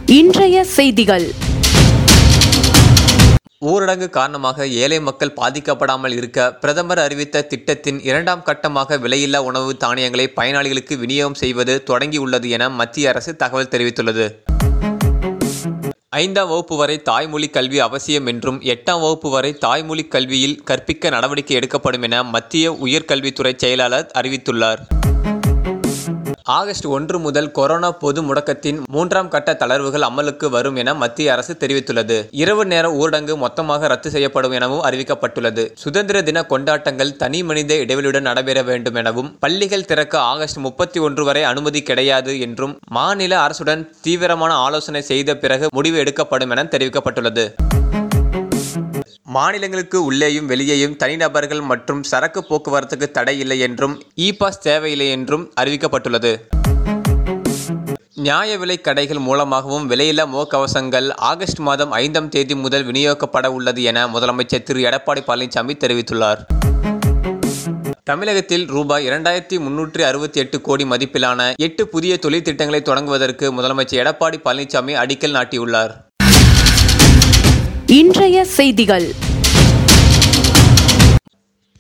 இன்றைய செய்திகள் ஊரடங்கு காரணமாக ஏழை மக்கள் பாதிக்கப்படாமல் இருக்க பிரதமர் அறிவித்த திட்டத்தின் இரண்டாம் கட்டமாக விலையில்லா உணவு தானியங்களை பயனாளிகளுக்கு விநியோகம் செய்வது தொடங்கியுள்ளது என மத்திய அரசு தகவல் தெரிவித்துள்ளது ஐந்தாம் வகுப்பு வரை தாய்மொழி கல்வி அவசியம் என்றும் எட்டாம் வகுப்பு வரை தாய்மொழி கல்வியில் கற்பிக்க நடவடிக்கை எடுக்கப்படும் என மத்திய உயர்கல்வித்துறை செயலாளர் அறிவித்துள்ளார் ஆகஸ்ட் ஒன்று முதல் கொரோனா பொது முடக்கத்தின் மூன்றாம் கட்ட தளர்வுகள் அமலுக்கு வரும் என மத்திய அரசு தெரிவித்துள்ளது இரவு நேர ஊரடங்கு மொத்தமாக ரத்து செய்யப்படும் எனவும் அறிவிக்கப்பட்டுள்ளது சுதந்திர தின கொண்டாட்டங்கள் தனி மனித இடைவெளியுடன் நடைபெற வேண்டும் எனவும் பள்ளிகள் திறக்க ஆகஸ்ட் முப்பத்தி ஒன்று வரை அனுமதி கிடையாது என்றும் மாநில அரசுடன் தீவிரமான ஆலோசனை செய்த பிறகு முடிவு எடுக்கப்படும் என தெரிவிக்கப்பட்டுள்ளது மாநிலங்களுக்கு உள்ளேயும் வெளியேயும் தனிநபர்கள் மற்றும் சரக்கு போக்குவரத்துக்கு தடை இல்லை என்றும் இ பாஸ் தேவையில்லை என்றும் அறிவிக்கப்பட்டுள்ளது நியாய விலை கடைகள் மூலமாகவும் விலையில்லா முகக்கவசங்கள் ஆகஸ்ட் மாதம் ஐந்தாம் தேதி முதல் விநியோகிக்கப்பட உள்ளது என முதலமைச்சர் திரு எடப்பாடி பழனிசாமி தெரிவித்துள்ளார் தமிழகத்தில் ரூபாய் இரண்டாயிரத்தி முன்னூற்றி அறுபத்தி எட்டு கோடி மதிப்பிலான எட்டு புதிய தொழில் திட்டங்களை தொடங்குவதற்கு முதலமைச்சர் எடப்பாடி பழனிசாமி அடிக்கல் நாட்டியுள்ளார் இன்றைய செய்திகள்